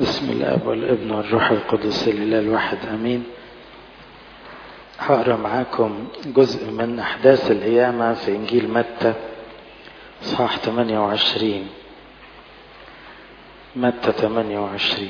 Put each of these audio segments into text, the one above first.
بسم الاب والابن والروح القدس الاله الواحد امين هقرا معاكم جزء من احداث القيامه في انجيل متى اصحاح 28 متى 28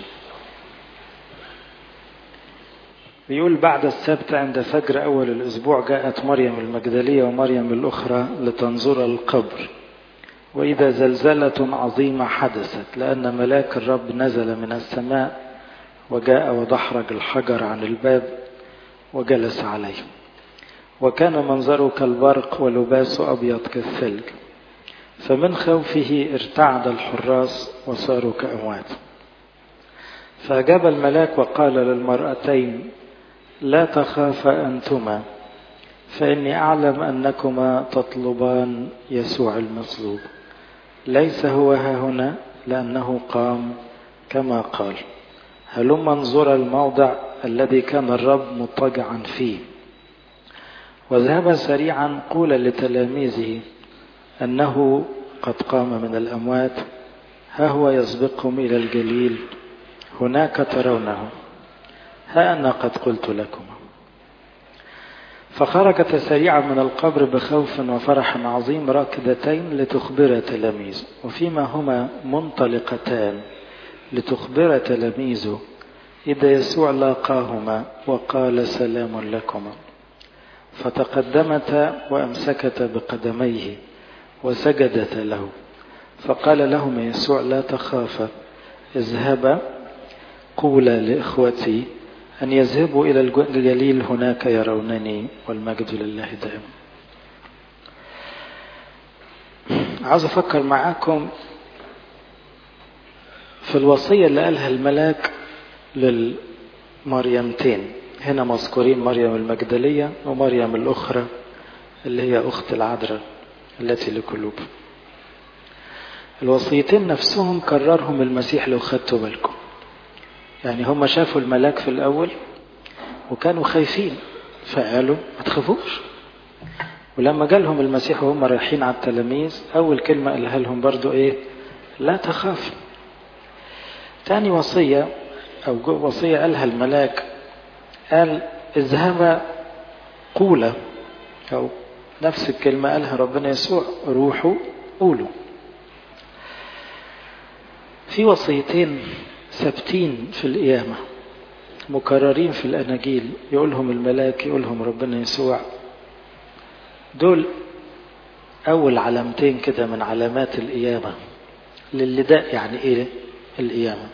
بيقول بعد السبت عند فجر أول الأسبوع جاءت مريم المجدلية ومريم الأخرى لتنظر القبر وإذا زلزلة عظيمة حدثت لأن ملاك الرب نزل من السماء وجاء ودحرج الحجر عن الباب وجلس عليه وكان منظره كالبرق ولباسه أبيض كالثلج فمن خوفه ارتعد الحراس وصاروا كأموات فأجاب الملاك وقال للمرأتين لا تخافا أنتما فإني أعلم أنكما تطلبان يسوع المصلوب ليس هو ها هنا لأنه قام كما قال هلم انظر الموضع الذي كان الرب مضطجعا فيه وذهب سريعا قول لتلاميذه أنه قد قام من الأموات ها هو يسبقهم إلى الجليل هناك ترونه ها أنا قد قلت لكم فخرجت سريعا من القبر بخوف وفرح عظيم راكدتين لتخبر تلاميذه وفيما هما منطلقتان لتخبر تلاميذه إذا يسوع لاقاهما وقال سلام لكما فتقدمتا وأمسكتا بقدميه وسجدتا له فقال لهما يسوع لا تخافا اذهبا قولا لإخوتي أن يذهبوا إلى الجليل هناك يرونني والمجد لله دائما عاوز أفكر معاكم في الوصية اللي قالها الملاك للمريمتين هنا مذكورين مريم المجدلية ومريم الأخرى اللي هي أخت العذراء التي لقلوب الوصيتين نفسهم كررهم المسيح لو خدتوا بالكم يعني هم شافوا الملاك في الأول وكانوا خايفين فقالوا ما تخافوش ولما جالهم المسيح وهم رايحين على التلاميذ أول كلمة قالها لهم برضو إيه لا تخاف تاني وصية أو وصية قالها الملاك قال اذهبا قولا أو نفس الكلمة قالها ربنا يسوع روحوا قولوا في وصيتين ثابتين في القيامة مكررين في الأناجيل يقولهم الملاك يقولهم ربنا يسوع دول أول علامتين كده من علامات القيامة للي ده يعني إيه القيامة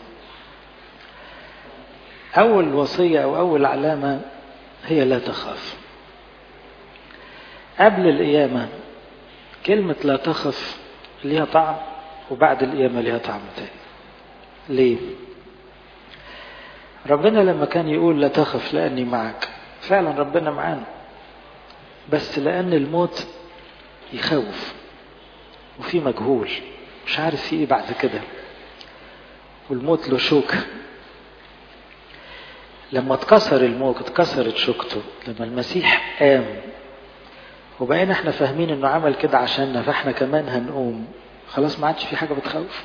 أول وصية أو أول علامة هي لا تخاف قبل القيامة كلمة لا تخف ليها طعم وبعد القيامة ليها طعم تاني ليه ربنا لما كان يقول لا تخف لأني معك فعلا ربنا معانا بس لأن الموت يخوف وفي مجهول مش عارف في ايه بعد كده والموت له شوكة لما اتكسر الموت اتكسرت شوكته لما المسيح قام وبقينا احنا فاهمين انه عمل كده عشاننا فاحنا كمان هنقوم خلاص ما عادش في حاجة بتخوف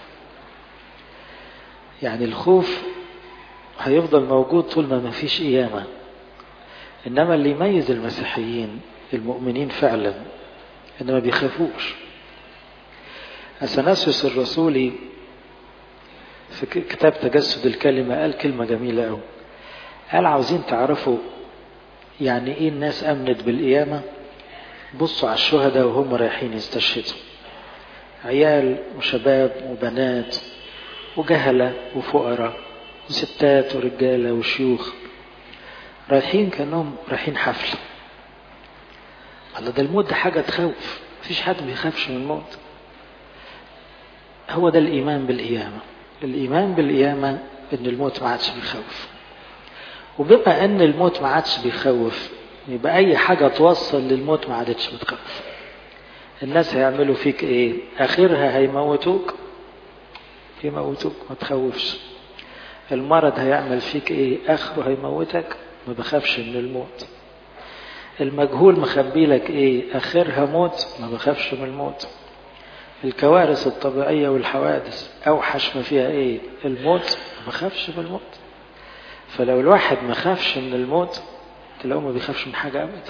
يعني الخوف هيفضل موجود طول ما ما فيش قيامة إنما اللي يميز المسيحيين المؤمنين فعلا إن ما بيخافوش أثناسيوس الرسولي في كتاب تجسد الكلمة قال كلمة جميلة أوي قال عاوزين تعرفوا يعني إيه الناس أمنت بالقيامة بصوا على الشهداء وهم رايحين يستشهدوا عيال وشباب وبنات وجهلة وفقراء وستات ورجالة وشيوخ رايحين كأنهم رايحين حفلة الله ده الموت ده حاجة تخوف مفيش حد بيخافش من الموت هو ده الإيمان بالقيامة الإيمان بالقيامة إن الموت ما عادش بيخوف وبما إن الموت ما عادش بيخوف يبقى أي حاجة توصل للموت ما عادتش بتخوف الناس هيعملوا فيك إيه آخرها هيموتوك يموتوك ما تخوفش المرض هيعمل فيك ايه اخره هيموتك ما بخافش من الموت المجهول مخبي لك ايه اخرها موت ما بخافش من الموت الكوارث الطبيعية والحوادث اوحش ما فيها ايه الموت ما خافش من الموت فلو الواحد ما خافش من الموت تلاقوه ما بيخافش من حاجة أبدا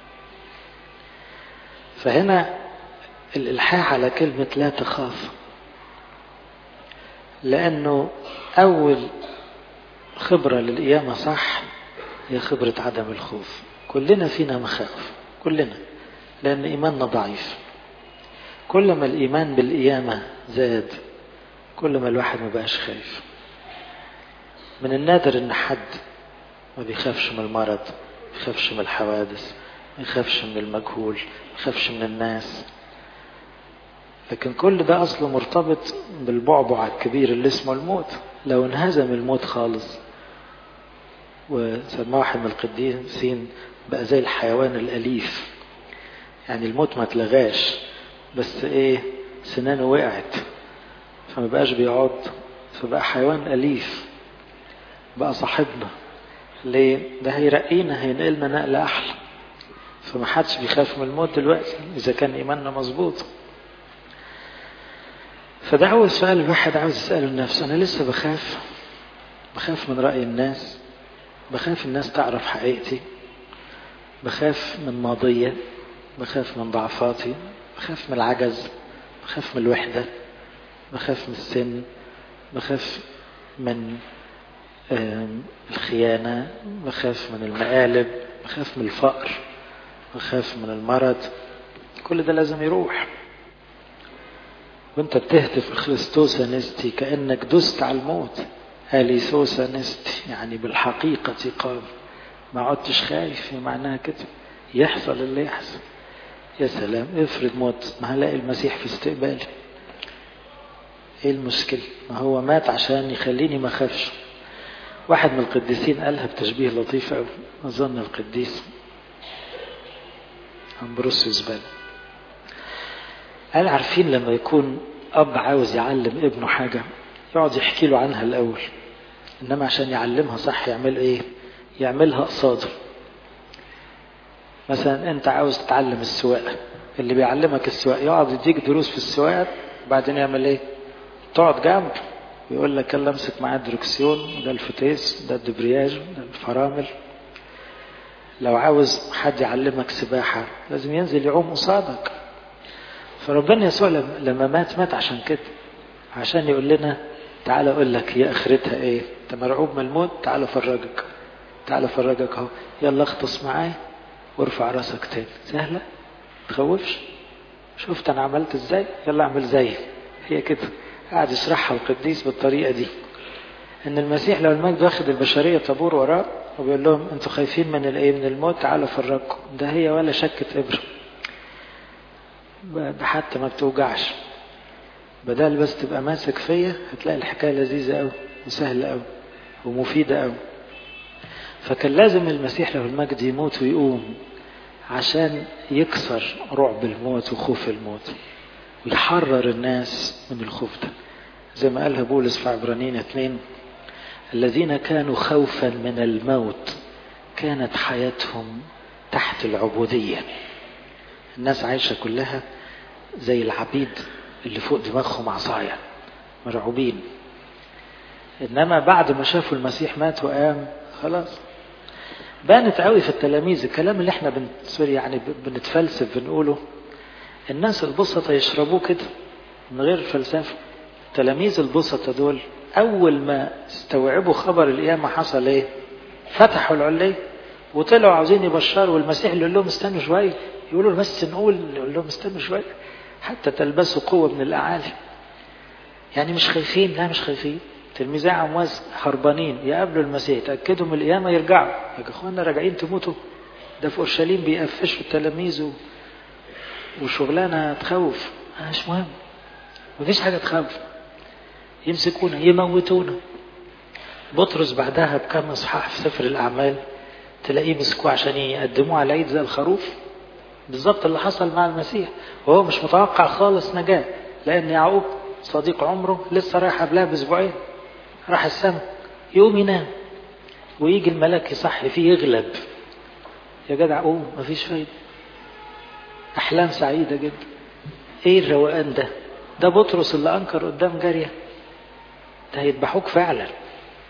فهنا الإلحاح على كلمة لا تخاف لأنه أول خبرة للقيامة صح هي خبرة عدم الخوف كلنا فينا مخاوف كلنا لأن إيماننا ضعيف كل ما الإيمان بالقيامة زاد كل ما الواحد ما بقاش خايف من النادر إن حد ما بيخافش من المرض ما بيخافش من الحوادث ما يخافش من المجهول ما يخافش من الناس لكن كل ده أصله مرتبط بالبعبع الكبير اللي اسمه الموت لو انهزم الموت خالص وسماه واحد من القديسين بقى زي الحيوان الأليف يعني الموت ما اتلغاش بس ايه سنانه وقعت فما بقاش بيعض فبقى حيوان أليف بقى صاحبنا ليه ده هيرقينا هينقلنا نقلة أحلى فما حدش بيخاف من الموت دلوقتي إذا كان إيماننا مظبوط فده أول سؤال الواحد عاوز يسأله لنفسه أنا لسه بخاف بخاف من رأي الناس بخاف الناس تعرف حقيقتي بخاف من ماضية بخاف من ضعفاتي بخاف من العجز بخاف من الوحدة بخاف من السن بخاف من الخيانة بخاف من المقالب بخاف من الفقر بخاف من المرض كل ده لازم يروح وانت بتهتف خريستوسا نستي كأنك دست على الموت أليسوسا نستي يعني بالحقيقة قام ما عدتش خايف معناها كده يحصل اللي يحصل يا سلام افرض موت ما هلاقي المسيح في استقبالي ايه المشكلة ما هو مات عشان يخليني ما اخافش واحد من القديسين قالها بتشبيه لطيف قوي اظن القديس امبروسيوس بال قال عارفين لما يكون اب عاوز يعلم ابنه حاجة يقعد يحكي له عنها الاول انما عشان يعلمها صح يعمل ايه يعملها قصاده مثلا انت عاوز تتعلم السواقه اللي بيعلمك السواقه يقعد يديك دروس في السواقه بعدين يعمل ايه تقعد جنب ويقول لك يلا امسك معاه الدركسيون ده الفتيس ده الدبرياج ده الفرامل لو عاوز حد يعلمك سباحة لازم ينزل يعوم قصادك فربنا يسوع لما مات مات عشان كده عشان يقول لنا تعالى اقول لك هي اخرتها ايه انت مرعوب من الموت تعالى افرجك تعالى افرجك اهو يلا اغطس معايا وارفع راسك تاني سهلة تخوفش شفت انا عملت ازاي يلا اعمل زيي هي كده قاعد يشرحها القديس بالطريقة دي ان المسيح لو المجد واخد البشرية طابور وراه وبيقول لهم انتوا خايفين من الايه من الموت تعالوا افرجكم ده هي ولا شكة ابرة ده حتى ما بتوجعش بدل بس تبقى ماسك فيا هتلاقي الحكاية لذيذة قوي وسهلة قوي ومفيدة قوي فكان لازم المسيح له المجد يموت ويقوم عشان يكسر رعب الموت وخوف الموت ويحرر الناس من الخوف ده زي ما قالها بولس في عبرانيين اثنين الذين كانوا خوفا من الموت كانت حياتهم تحت العبودية الناس عايشة كلها زي العبيد اللي فوق دماغهم عصاية مرعوبين إنما بعد ما شافوا المسيح مات وقام خلاص بانت قوي في التلاميذ الكلام اللي احنا بن... يعني بنتفلسف بنقوله الناس البسطة يشربوه كده من غير فلسفة التلاميذ البسطة دول أول ما استوعبوا خبر القيامة حصل إيه؟ فتحوا العلية وطلعوا عاوزين يبشروا والمسيح اللي يقول لهم استنوا شوية يقولوا بس نقول يقول لهم استنوا شوية حتى تلبسوا قوة من الأعالي يعني مش خايفين لا مش خايفين تلميذي عمواس هربانين يقابلوا المسيح يتأكدوا من القيامة يرجعوا يا اخوانا راجعين تموتوا ده في اورشليم بيقفشوا التلاميذ و... وشغلانه تخوف مش مهم مفيش حاجه تخوف يمسكونا يموتونا بطرس بعدها بكم اصحاح في سفر الاعمال تلاقيه مسكوه عشان يقدموه على العيد زي الخروف بالظبط اللي حصل مع المسيح وهو مش متوقع خالص نجاه لان يعقوب صديق عمره لسه رايح قبلها باسبوعين راح السماء يقوم ينام ويجي الملاك يصحي فيه يغلب يا جدع قوم مفيش فايدة أحلام سعيدة جدا إيه الروقان ده ده بطرس اللي أنكر قدام جارية ده هيذبحوك فعلا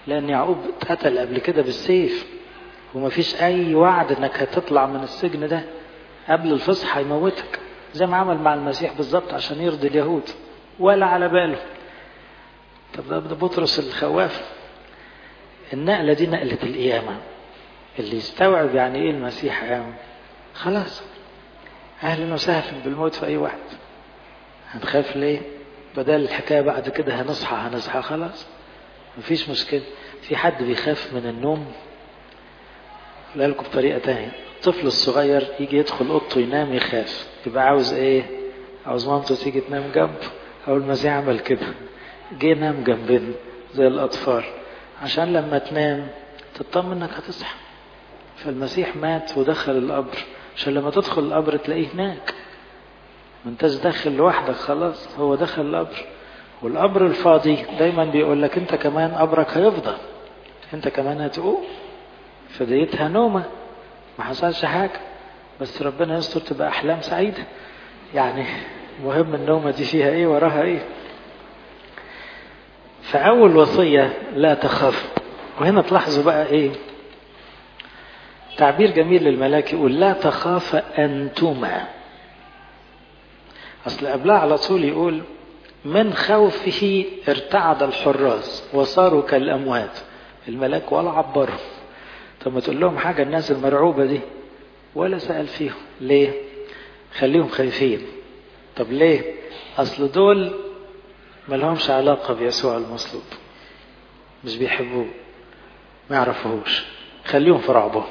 لأن يعقوب اتقتل قبل كده بالسيف ومفيش أي وعد إنك هتطلع من السجن ده قبل الفصح هيموتك زي ما عمل مع المسيح بالظبط عشان يرضي اليهود ولا على باله طب ده بطرس الخواف النقلة دي نقلة القيامة اللي يستوعب يعني ايه المسيح قام خلاص اهلا وسهلا بالموت في اي واحد هنخاف ليه بدل الحكاية بعد كده هنصحى هنصحى خلاص مفيش مشكلة في حد بيخاف من النوم لا لكم بطريقة تانية الطفل الصغير يجي يدخل اوضته ينام يخاف يبقى عاوز ايه عاوز مامته تيجي تنام جنبه او المسيح عمل كده جه نام جنبنا زي الاطفال عشان لما تنام تطمن انك هتصحى فالمسيح مات ودخل القبر عشان لما تدخل القبر تلاقيه هناك ما انتش داخل لوحدك خلاص هو دخل القبر والقبر الفاضي دايما بيقول لك انت كمان قبرك هيفضى انت كمان هتقوم فديتها نومة ما حصلش حاجة بس ربنا يستر تبقى أحلام سعيدة يعني مهم النومة دي فيها ايه وراها ايه فأول وصية لا تخاف وهنا تلاحظوا بقى ايه تعبير جميل للملاك يقول لا تخاف أنتما أصل قبلها على طول يقول من خوفه ارتعد الحراس وصاروا كالأموات الملاك ولا عبرهم طب ما تقول لهم حاجة الناس المرعوبة دي ولا سأل فيهم ليه خليهم خايفين طب ليه أصل دول ما لهمش علاقة بيسوع المصلوب مش بيحبوه ما يعرفوهوش خليهم في رعبهم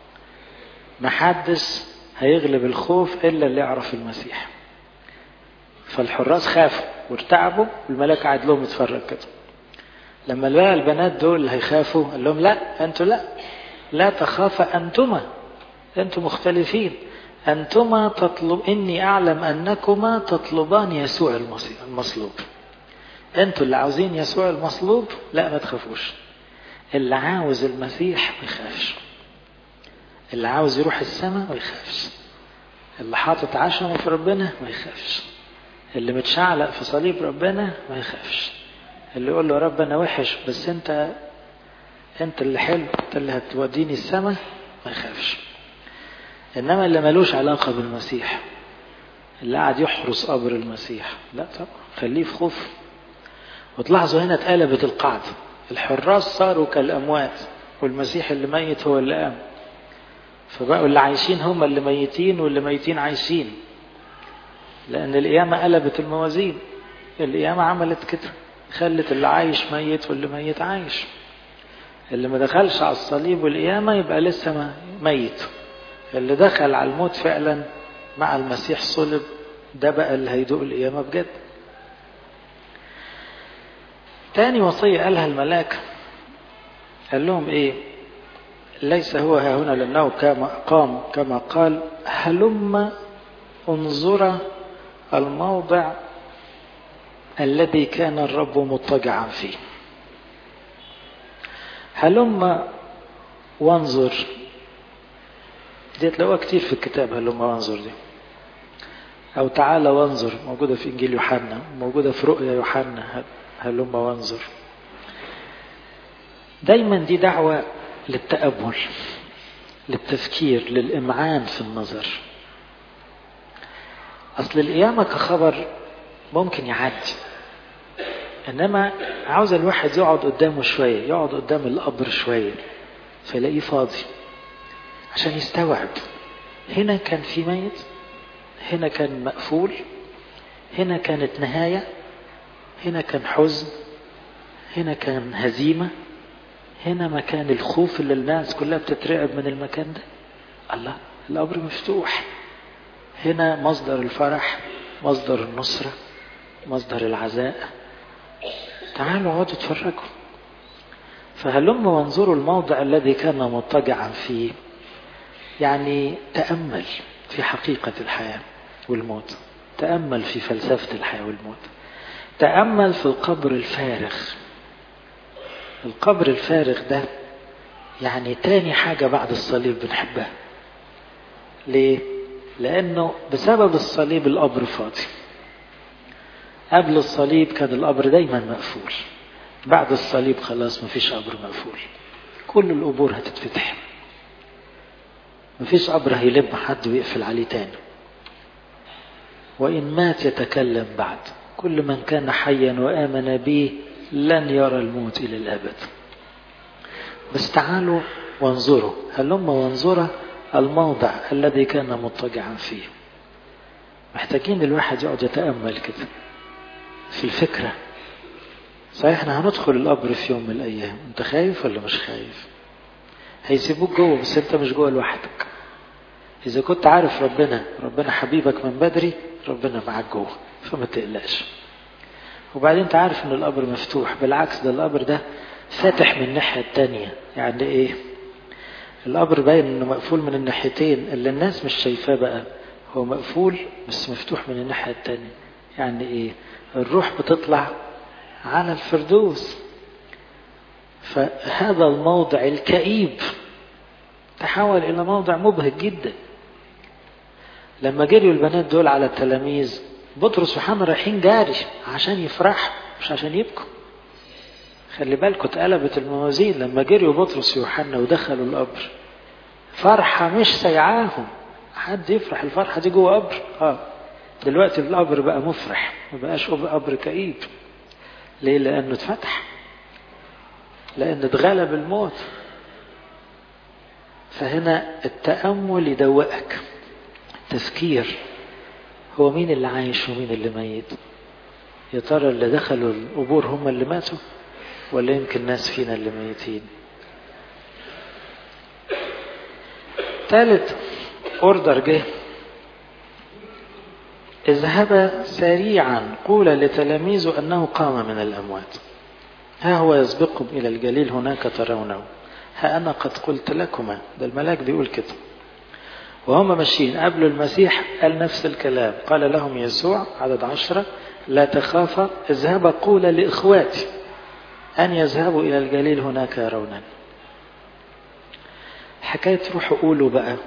محدش هيغلب الخوف إلا اللي يعرف المسيح فالحراس خافوا وارتعبوا والملاك قعد لهم يتفرج كده لما لقى البنات دول هيخافوا قال لهم لا انتوا لا لا تخافا انتما انتم مختلفين انتما تطلب اني اعلم انكما تطلبان يسوع المصلوب انتوا اللي عاوزين يسوع المصلوب لا ما تخافوش اللي عاوز المسيح ما يخافش اللي عاوز يروح السماء ما يخافش اللي حاطط عشمه في ربنا ما يخافش اللي متشعلق في صليب ربنا ما يخافش اللي يقول له يا رب انا وحش بس انت انت اللي حلو انت اللي هتوديني السماء ما يخافش انما اللي ملوش علاقه بالمسيح اللي قاعد يحرس قبر المسيح لا طبعا خليه في خوف وتلاحظوا هنا اتقلبت القاعده الحراس صاروا كالاموات والمسيح اللي ميت هو اللي قام فبقوا اللي عايشين هم اللي ميتين واللي ميتين عايشين لأن القيامة قلبت الموازين القيامة عملت كده خلت اللي عايش ميت واللي ميت عايش اللي ما دخلش على الصليب والقيامة يبقى لسه ميت اللي دخل على الموت فعلا مع المسيح صلب ده بقى اللي هيدوق القيامة بجد تاني وصية قالها الملاك قال لهم ايه ليس هو ها هنا لأنه كما قام كما قال هلم انظر الموضع الذي كان الرب مضطجعا فيه هلم وانظر دي تلاقوها كتير في الكتاب هلم وانظر دي أو تعالى وانظر موجودة في إنجيل يوحنا موجودة في رؤيا يوحنا هلم وانظر دايما دي دعوة للتأمل للتفكير للإمعان في النظر أصل القيامة كخبر ممكن يعدي إنما عاوز الواحد يقعد قدامه شوية يقعد قدام القبر شوية فيلاقيه فاضي عشان يستوعب هنا كان في ميت هنا كان مقفول هنا كانت نهاية هنا كان حزن هنا كان هزيمة هنا مكان الخوف اللي الناس كلها بتترعب من المكان ده الله القبر مفتوح هنا مصدر الفرح مصدر النصرة مصدر العزاء تعالوا اقعدوا اتفرجوا فهلم وانظروا الموضع الذي كان مضطجعا فيه يعني تأمل في حقيقة الحياة والموت تأمل في فلسفة الحياة والموت تأمل في القبر الفارغ القبر الفارغ ده يعني تاني حاجة بعد الصليب بنحبها ليه؟ لأنه بسبب الصليب القبر فاضي قبل الصليب كان القبر دايما مقفول بعد الصليب خلاص مفيش قبر مقفول كل القبور هتتفتح مفيش قبر هيلم حد ويقفل عليه تاني وإن مات يتكلم بعد كل من كان حيا وآمن به لن يرى الموت إلى الأبد بس تعالوا وانظروا هلما وانظروا الموضع الذي كان مضطجعا فيه محتاجين الواحد يقعد يتأمل كده في الفكرة صحيح احنا هندخل القبر في يوم من الأيام انت خايف ولا مش خايف هيسيبوك جوه بس انت مش جوه لوحدك إذا كنت عارف ربنا ربنا حبيبك من بدري ربنا معاك جوه فما تقلقش وبعدين انت عارف ان القبر مفتوح بالعكس ده القبر ده فاتح من الناحية التانية يعني ايه القبر باين انه مقفول من الناحيتين اللي الناس مش شايفاه بقى هو مقفول بس مفتوح من الناحية التانية يعني ايه الروح بتطلع على الفردوس فهذا الموضع الكئيب تحول إلى موضع مبهج جدا لما جريوا البنات دول على التلاميذ بطرس وحنا رايحين جاري عشان يفرحوا مش عشان يبكوا خلي بالكم اتقلبت الموازين لما جريوا بطرس ويوحنا ودخلوا القبر فرحة مش سيعاهم حد يفرح الفرحة دي جوه قبر اه دلوقتي القبر بقى مفرح ما بقاش قبر كئيب ليه لانه اتفتح لان اتغلب الموت فهنا التأمل يدوقك التفكير هو مين اللي عايش ومين اللي ميت يا ترى اللي دخلوا القبور هم اللي ماتوا ولا يمكن ناس فينا اللي ميتين ثالث اوردر جه اذهب سريعا قول لتلاميذه انه قام من الاموات ها هو يسبقكم الى الجليل هناك ترونه ها انا قد قلت لكما ده الملاك بيقول كده وهم ماشيين قبل المسيح قال نفس الكلام قال لهم يسوع عدد عشرة لا تخافا اذهبا قول لإخواتي أن يذهبوا إلى الجليل هناك يرونني حكاية روحوا قولوا بقى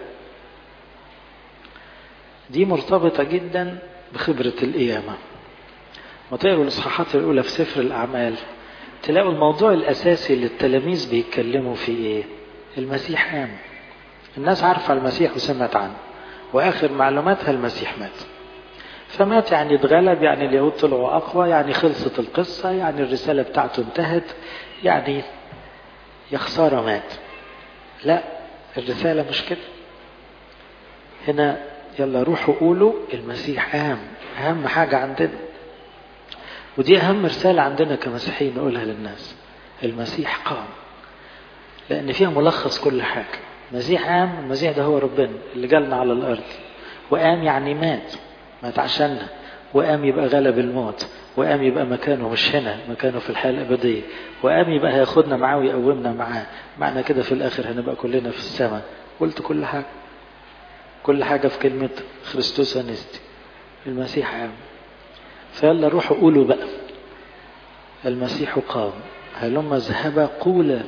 دي مرتبطة جدا بخبرة القيامة وتقروا الإصحاحات الأولى في سفر الأعمال تلاقوا الموضوع الأساسي اللي التلاميذ بيتكلموا فيه إيه؟ المسيح قام الناس عارفة المسيح وسمعت عنه وآخر معلوماتها المسيح مات فمات يعني اتغلب يعني اليهود طلعوا أقوى يعني خلصت القصة يعني الرسالة بتاعته انتهت يعني يا خسارة مات لا الرسالة مش كده هنا يلا روحوا قولوا المسيح قام أهم حاجة عندنا ودي أهم رسالة عندنا كمسيحيين نقولها للناس المسيح قام لأن فيها ملخص كل حاجة المسيح قام المسيح ده هو ربنا اللي جالنا على الأرض وقام يعني مات مات عشاننا وقام يبقى غلب الموت وقام يبقى مكانه مش هنا مكانه في الحياة الأبدية وقام يبقى هياخدنا معاه ويقومنا معاه معنى كده في الآخر هنبقى كلنا في السماء قلت كل حاجة كل حاجة في كلمة خريستوس أنستي المسيح قام فيلا روحوا قولوا بقى المسيح قام هلما اذهبا قولا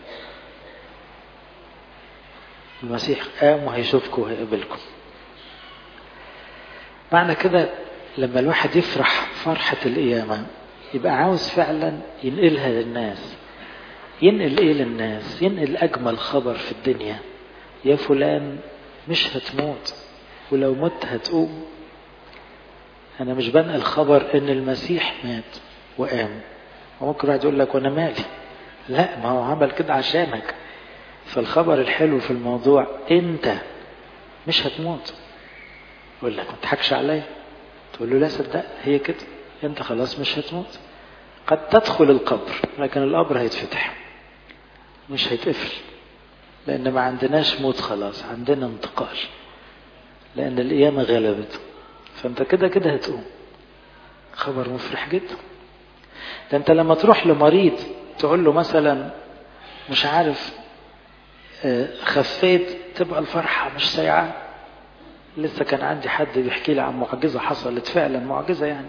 المسيح قام وهيشوفكم وهيقابلكم معنى كده لما الواحد يفرح فرحة القيامة يبقى عاوز فعلا ينقلها للناس ينقل ايه للناس ينقل اجمل خبر في الدنيا يا فلان مش هتموت ولو مت هتقوم انا مش بنقل خبر ان المسيح مات وقام وممكن واحد يقول لك وانا مالي لا ما هو عمل كده عشانك فالخبر الحلو في الموضوع انت مش هتموت يقول لك ما تضحكش عليا تقول له لا صدق هي كده انت خلاص مش هتموت قد تدخل القبر لكن القبر هيتفتح مش هيتقفل لان ما عندناش موت خلاص عندنا انتقال لان القيامه غلبت فانت كده كده هتقوم خبر مفرح جدا ده انت لما تروح لمريض تقول له مثلا مش عارف خفيت تبقى الفرحة مش سيعة لسه كان عندي حد بيحكي لي عن معجزة حصلت فعلا معجزة يعني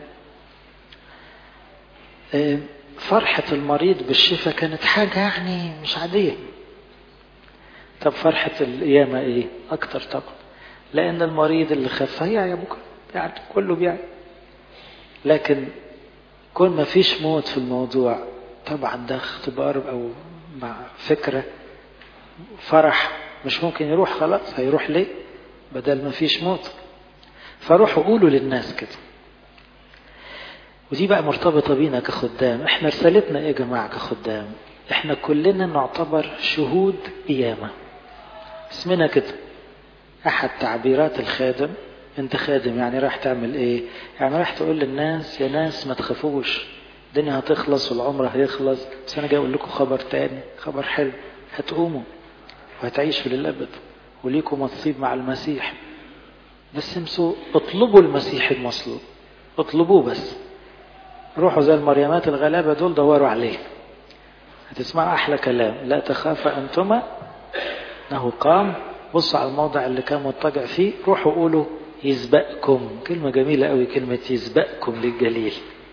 فرحة المريض بالشفاء كانت حاجة يعني مش عادية طب فرحة القيامة ايه اكتر طبعا لان المريض اللي خف هيعيا بكره يعني كله بيعي لكن كون ما فيش موت في الموضوع طبعا ده اختبار او مع فكرة فرح مش ممكن يروح خلاص هيروح ليه بدل ما فيش موت فروحوا قولوا للناس كده ودي بقى مرتبطة بينا كخدام احنا رسالتنا ايه يا جماعة كخدام احنا كلنا نعتبر شهود قيامة اسمنا كده احد تعبيرات الخادم انت خادم يعني راح تعمل ايه يعني راح تقول للناس يا ناس ما تخافوش الدنيا هتخلص والعمر هيخلص بس انا جاي اقول لكم خبر تاني خبر حلو هتقوموا وهتعيشوا للابد وليكم نصيب مع المسيح بس امسوا اطلبوا المسيح المصلوب اطلبوه بس روحوا زي المريمات الغلابة دول دوروا عليه هتسمعوا أحلى كلام لا تخافا أنتما أنه قام بصوا على الموضع اللي كان مضطجع فيه روحوا قولوا يسبقكم كلمة جميلة قوي كلمة يسبقكم للجليل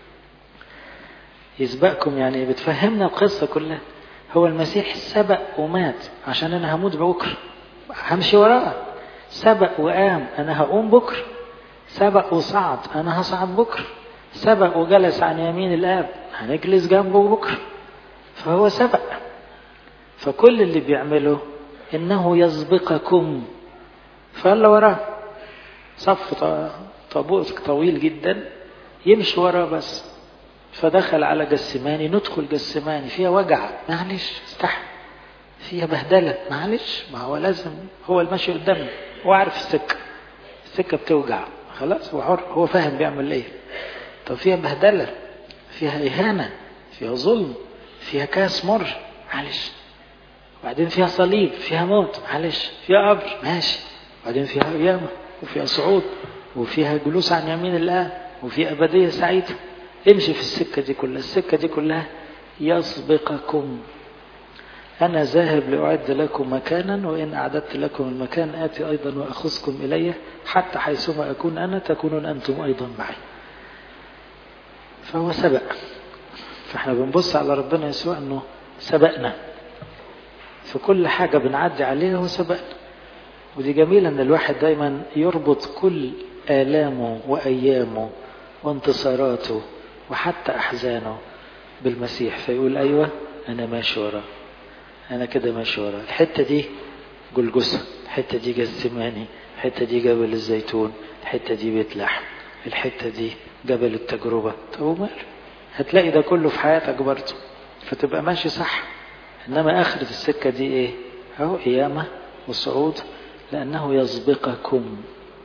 يسبقكم يعني بتفهمنا القصة كلها هو المسيح سبق ومات عشان أنا هموت بكرة همشي وراه سبق وقام أنا هقوم بكرة سبق وصعد أنا هصعد بكرة سبق وجلس عن يمين الآب هنجلس جنبه بكرة فهو سبق فكل اللي بيعمله إنه يسبقكم فقال وراه صف طابوت طويل جدا يمشي وراه بس فدخل على جسماني ندخل جسماني فيها وجع معلش استحمل فيها بهدلة معلش ما هو لازم هو المشي قدامنا هو عارف السكة السكة بتوجع خلاص هو حر هو فاهم بيعمل ايه طب فيها بهدلة فيها إهانة فيها ظلم فيها كاس مر معلش وبعدين فيها صليب فيها موت معلش فيها قبر ماشي وبعدين فيها قيامة وفيها صعود وفيها جلوس عن يمين الله وفي أبدية سعيدة امشي في السكة دي كلها السكة دي كلها يسبقكم أنا ذاهب لأعد لكم مكانا وإن أعددت لكم المكان آتي أيضا وأخذكم إلي حتى حيثما أكون أنا تكونون أنتم أيضا معي فهو سبق فاحنا بنبص على ربنا يسوع أنه سبقنا في كل حاجة بنعدي عليها هو سبقنا ودي جميلة أن الواحد دايما يربط كل آلامه وأيامه وانتصاراته وحتى أحزانه بالمسيح فيقول أيوة أنا ماشي وراه أنا كده ماشي وراه الحتة دي جلجسة الحتة دي جسماني الحتة دي جبل الزيتون الحتة دي بيت لحم الحتة دي جبل التجربة طب ومال هتلاقي ده كله في حياتك برضه فتبقى ماشي صح إنما آخرة السكة دي إيه أهو قيامة وصعود لأنه يسبقكم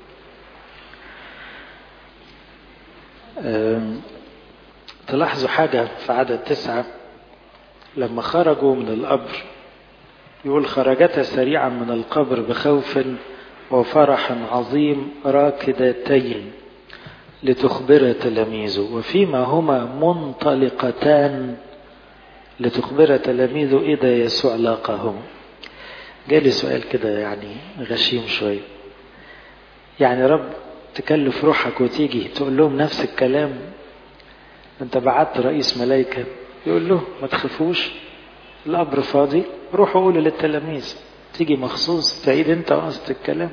تلاحظوا حاجة في عدد تسعة لما خرجوا من القبر يقول خرجتا سريعا من القبر بخوف وفرح عظيم راكدتين لتخبر تلاميذه وفيما هما منطلقتان لتخبر تلاميذه إذا يسوع لاقاهم جالي سؤال كده يعني غشيم شوية يعني رب تكلف روحك وتيجي تقول لهم نفس الكلام انت بعت رئيس ملايكة يقول له ما تخافوش القبر فاضي روحوا قولوا للتلاميذ تيجي مخصوص تعيد انت قصد الكلام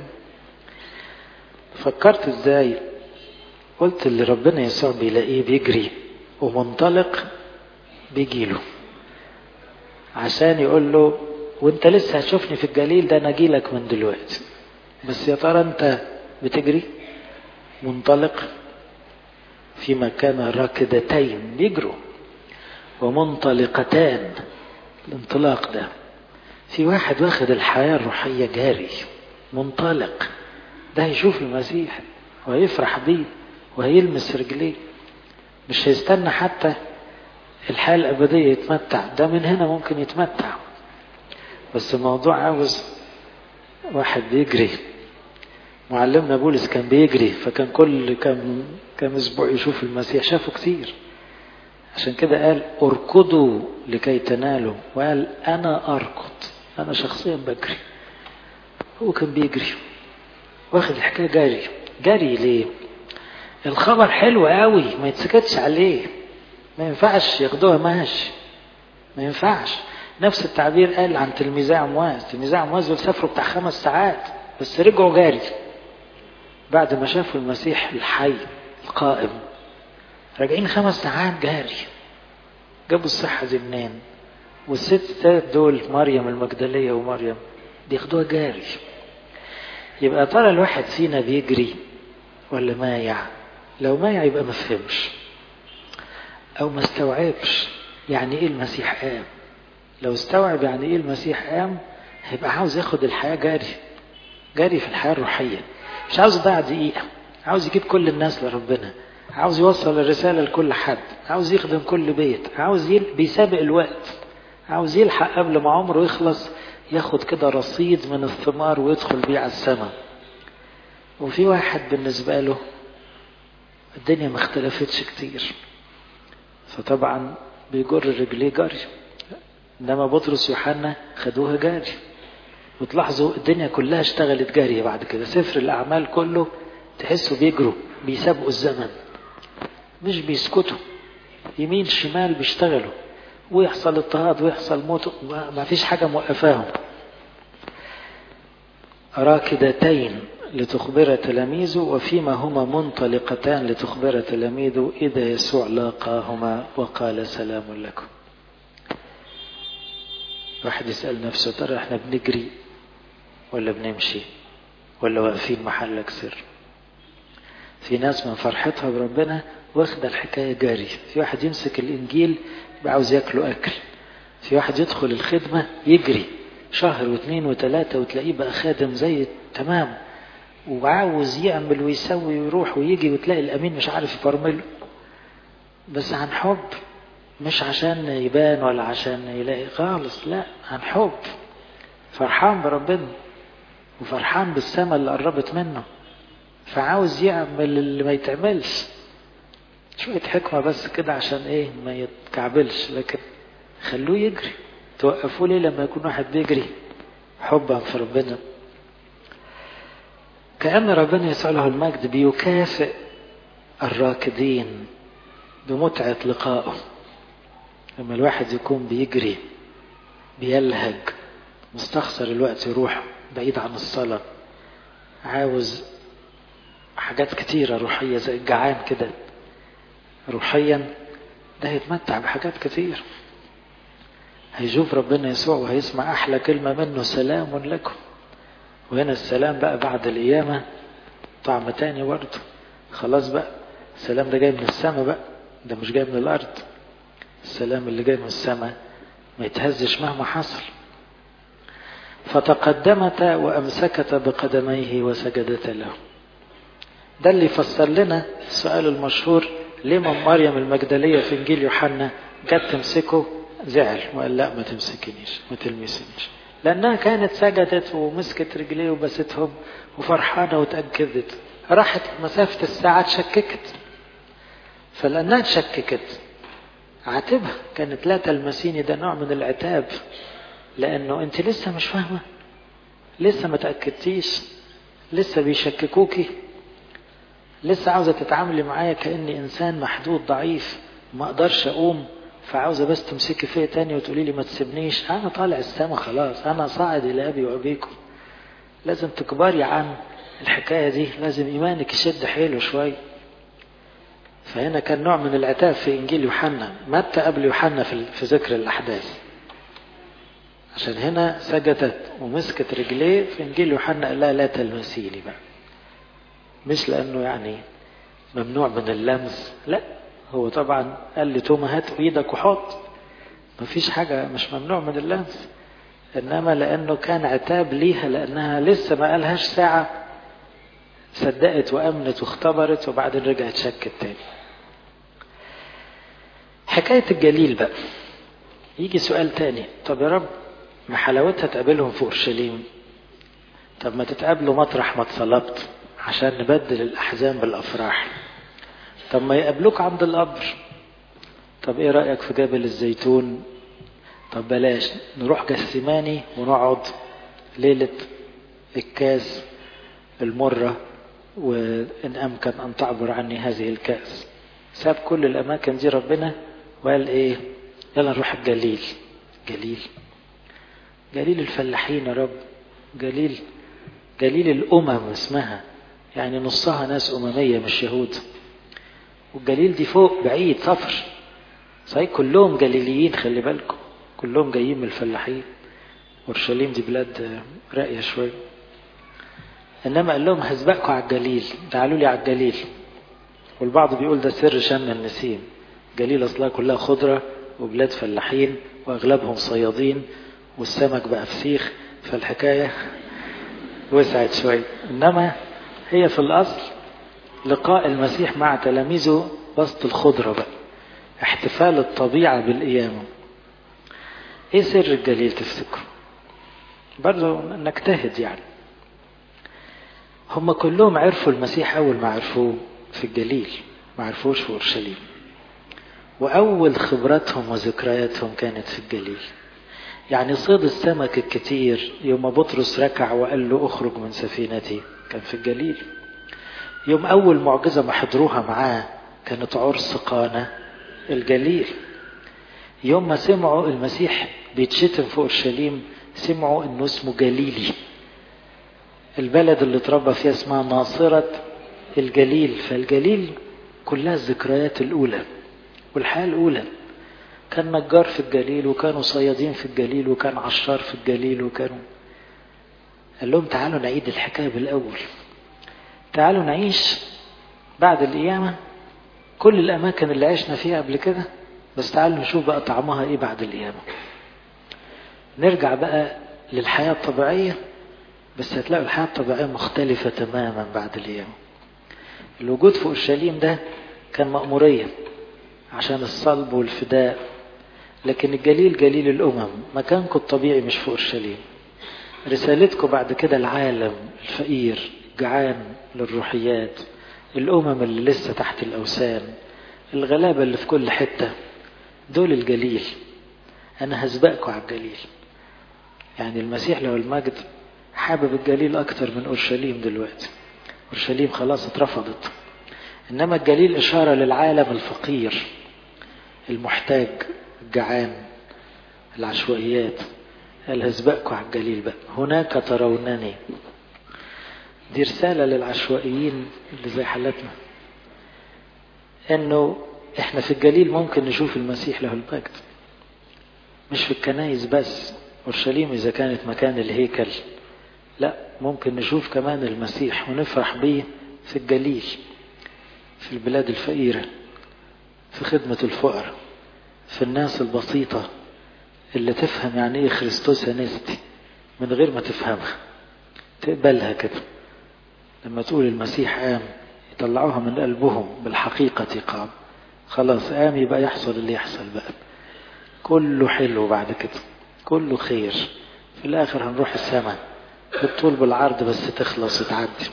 فكرت ازاي قلت اللي ربنا يسوع بيلاقيه بيجري ومنطلق بيجيله عشان يقول له وانت لسه هتشوفني في الجليل ده انا اجيلك من دلوقتي بس يا ترى انت بتجري منطلق في مكان راكدتين بيجروا ومنطلقتان الانطلاق ده في واحد واخد الحياة الروحية جاري منطلق ده هيشوف المسيح وهيفرح بيه وهيلمس رجليه مش هيستنى حتى الحياة الأبدية يتمتع ده من هنا ممكن يتمتع بس الموضوع عاوز واحد بيجري معلمنا بولس كان بيجري فكان كل كم كم اسبوع يشوف المسيح شافه كتير عشان كده قال اركضوا لكي تنالوا وقال انا اركض انا شخصيا بجري هو كان بيجري واخد الحكايه جري جري ليه الخبر حلو قوي ما يتسكتش عليه ما ينفعش ياخدوها ماشي ما ينفعش نفس التعبير قال عن تلميذي عمواس تلميذي عمواس دول سافروا بتاع خمس ساعات بس رجعوا جاري بعد ما شافوا المسيح الحي القائم راجعين خمس ساعات جاري جابوا الصحة دي منين والستات دول مريم المجدلية ومريم بياخدوها جاري يبقى ترى الواحد فينا بيجري ولا مايع لو مايع يبقى ما فهمش او ما استوعبش يعني ايه المسيح قام لو استوعب يعني ايه المسيح قام هيبقى عاوز ياخد الحياة جاري جاري في الحياة الروحية مش عاوز يضيع دقيقة عاوز يجيب كل الناس لربنا عاوز يوصل الرسالة لكل حد عاوز يخدم كل بيت عاوز يل... بيسابق الوقت عاوز يلحق قبل ما عمره يخلص ياخد كده رصيد من الثمار ويدخل بيه على السماء وفي واحد بالنسبة له الدنيا ما اختلفتش كتير فطبعا بيجر رجليه جري انما بطرس يوحنا خدوها جاري وتلاحظوا الدنيا كلها اشتغلت جارية بعد كده سفر الأعمال كله تحسوا بيجروا بيسابقوا الزمن مش بيسكتوا يمين شمال بيشتغلوا ويحصل اضطهاد ويحصل موت ما فيش حاجة موقفاهم راكدتين لتخبر تلاميذه وفيما هما منطلقتان لتخبر تلاميذه إذا يسوع لاقاهما وقال سلام لكم واحد يسأل نفسه ترى احنا بنجري ولا بنمشي ولا واقفين محلك سر في ناس من فرحتها بربنا واخدة الحكاية جاري في واحد يمسك الإنجيل يبقى عاوز ياكله أكل في واحد يدخل الخدمة يجري شهر واثنين وثلاثة وتلاقيه بقى خادم زي تمام وعاوز يعمل ويسوي ويروح ويجي وتلاقي الأمين مش عارف يفرمله بس عن حب مش عشان يبان ولا عشان يلاقي خالص لا عن حب فرحان بربنا وفرحان بالسماء اللي قربت منه فعاوز يعمل اللي ما يتعملش شوية حكمة بس كده عشان ايه ما يتكعبلش لكن خلوه يجري توقفوا ليه لما يكون واحد بيجري حبا في ربنا كأن ربنا يسوع له المجد بيكافئ الراكدين بمتعة لقائه لما الواحد يكون بيجري بيلهج مستخسر الوقت يروح بعيد عن الصلاة عاوز حاجات كتيرة روحية زي الجعان كده روحيا ده هيتمتع بحاجات كتير هيشوف ربنا يسوع وهيسمع أحلى كلمة منه سلام لكم وهنا السلام بقى بعد القيامة طعم تاني برضه خلاص بقى السلام ده جاي من السماء بقى ده مش جاي من الأرض السلام اللي جاي من السماء ما يتهزش مهما حصل فتقدمتا وأمسكتا بقدميه وسجدتا له ده اللي يفسر لنا السؤال المشهور ليه من مريم المجدلية في إنجيل يوحنا جت تمسكه زعل وقال لا ما تمسكنيش ما تلمسنيش لأنها كانت سجدت ومسكت رجليه وبستهم وفرحانة وتأكدت راحت مسافة الساعة تشككت فلأنها تشككت عاتبها كانت لا تلمسيني ده نوع من العتاب لأنه أنت لسه مش فاهمة لسه ما تأكدتيش لسه بيشككوكي لسه عاوزة تتعاملي معايا كأني إنسان محدود ضعيف ما أقدرش أقوم فعاوزة بس تمسكي فيا تاني وتقولي لي ما تسيبنيش أنا طالع السما خلاص أنا صاعد إلى أبي وأبيكم لازم تكبري عن الحكاية دي لازم إيمانك يشد حيله شوية فهنا كان نوع من العتاب في إنجيل يوحنا متى قبل يوحنا في, في ذكر الأحداث عشان هنا سجدت ومسكت رجليه في إنجيل يوحنا قال لها لا تلمسيني بقى مش لأنه يعني ممنوع من اللمس لا هو طبعا قال لي توما هات ايدك وحط مفيش حاجة مش ممنوع من اللمس إنما لأنه كان عتاب ليها لأنها لسه ما قالهاش ساعة صدقت وأمنت واختبرت وبعدين رجعت شكت تاني حكاية الجليل بقى يجي سؤال تاني طب يا رب ما حلاوتها تقابلهم في أورشليم طب ما تتقابلوا مطرح ما اتصلبت عشان نبدل الأحزان بالأفراح طب ما يقابلوك عند القبر طب ايه رأيك في جبل الزيتون طب بلاش نروح جسماني ونقعد ليلة الكاس المرة وإن أمكن أن تعبر عني هذه الكأس ساب كل الأماكن دي ربنا وقال إيه يلا نروح الجليل جليل جليل الفلاحين يا رب جليل جليل الأمم اسمها يعني نصها ناس أممية مش يهود والجليل دي فوق بعيد صفر صحيح كلهم جليليين خلي بالكم كلهم جايين من الفلاحين اورشليم دي بلاد راقيه شويه انما قال لهم هسبقكم على الجليل تعالوا لي على الجليل والبعض بيقول ده سر شم النسيم جليل اصلها كلها خضره وبلاد فلاحين واغلبهم صيادين والسمك بقى فسيخ فالحكايه وسعت شويه انما هي في الاصل لقاء المسيح مع تلاميذه وسط الخضره بقى احتفال الطبيعه بالقيامه ايه سر الجليل تفتكروا برضه نجتهد يعني هم كلهم عرفوا المسيح أول ما عرفوه في الجليل ما عرفوش في أورشليم وأول خبراتهم وذكرياتهم كانت في الجليل يعني صيد السمك الكتير يوم بطرس ركع وقال له اخرج من سفينتي كان في الجليل يوم أول معجزة ما حضروها معاه كانت عرس قانا الجليل يوم ما سمعوا المسيح بيتشتم في أورشليم سمعوا انه اسمه جليلي البلد اللي اتربى فيها اسمها ناصرة الجليل فالجليل كلها الذكريات الأولى والحياة الأولى كان نجار في الجليل وكانوا صيادين في الجليل وكان عشار في الجليل وكانوا قال لهم تعالوا نعيد الحكاية بالأول تعالوا نعيش بعد القيامة كل الأماكن اللي عشنا فيها قبل كده بس تعالوا نشوف بقى طعمها إيه بعد القيامة نرجع بقى للحياة الطبيعية بس هتلاقوا الحياة الطبيعية مختلفة تماما بعد القيامة الوجود في أورشليم ده كان مأمورية عشان الصلب والفداء لكن الجليل جليل الأمم مكانكم الطبيعي مش في أورشليم رسالتكم بعد كده العالم الفقير جعان للروحيات الأمم اللي لسه تحت الأوثان الغلابة اللي في كل حتة دول الجليل أنا هسبقكم على الجليل يعني المسيح له المجد حابب الجليل أكتر من أورشليم دلوقتي أورشليم خلاص اترفضت إنما الجليل إشارة للعالم الفقير المحتاج الجعان العشوائيات قال هسبقكم على الجليل بقى هناك ترونني دي رسالة للعشوائيين اللي زي حالتنا انه احنا في الجليل ممكن نشوف المسيح له المجد مش في الكنايس بس اورشليم اذا كانت مكان الهيكل لا ممكن نشوف كمان المسيح ونفرح بيه في الجليل في البلاد الفقيرة في خدمة الفقراء في الناس البسيطة اللي تفهم يعني ايه خريستوس انستي من غير ما تفهمها تقبلها كده لما تقول المسيح قام يطلعوها من قلبهم بالحقيقة قام خلاص قام يبقى يحصل اللي يحصل بقى كله حلو بعد كده كله خير في الآخر هنروح السماء بالطول بالعرض بس تخلص وتعدي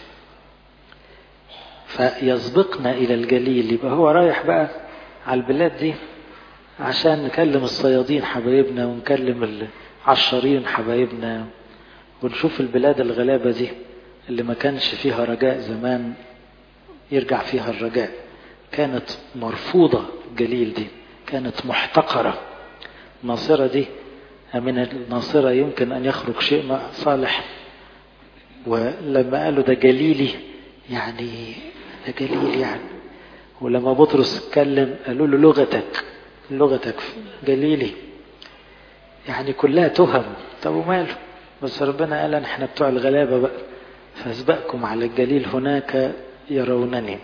فيسبقنا إلى الجليل يبقى هو رايح بقى على البلاد دي عشان نكلم الصيادين حبايبنا ونكلم العشارين حبايبنا ونشوف البلاد الغلابة دي اللي ما كانش فيها رجاء زمان يرجع فيها الرجاء كانت مرفوضة الجليل دي كانت محتقرة الناصرة دي من الناصرة يمكن أن يخرج شيء صالح ولما قالوا ده جليلي يعني ده جليل يعني ولما بطرس اتكلم قالوا له لغتك لغتك جليلي يعني كلها تهم طب وماله بس ربنا قال احنا بتوع الغلابة بقى فاسبقكم على الجليل هناك يرونني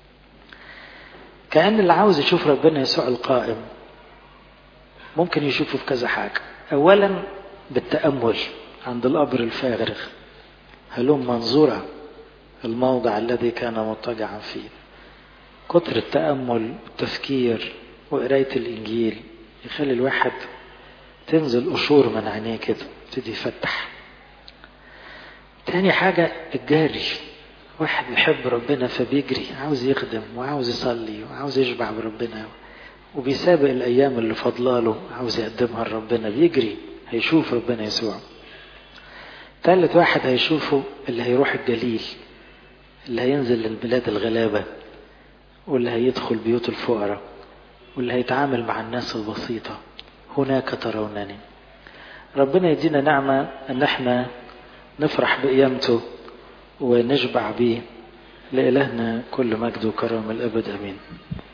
كأن اللي عاوز يشوف ربنا يسوع القائم ممكن يشوفه في كذا حاجة أولا بالتأمل عند القبر الفارغ هلم منظورة الموضع الذي كان مضطجعا فيه كتر التأمل والتفكير وقراية الإنجيل يخلي الواحد تنزل قشور من عينيه كده يبتدي يفتح تاني حاجة الجاري واحد بيحب ربنا فبيجري عاوز يخدم وعاوز يصلي وعاوز يشبع بربنا وبيسابق الأيام اللي فضلاله عاوز يقدمها لربنا بيجري هيشوف ربنا يسوع تالت واحد هيشوفه اللي هيروح الجليل اللي هينزل للبلاد الغلابة واللي هيدخل بيوت الفقراء واللي هيتعامل مع الناس البسيطة هناك ترونني ربنا يدينا نعمة ان احنا نفرح بقيامته ونشبع بيه لإلهنا كل مجد وكرم الأبد أمين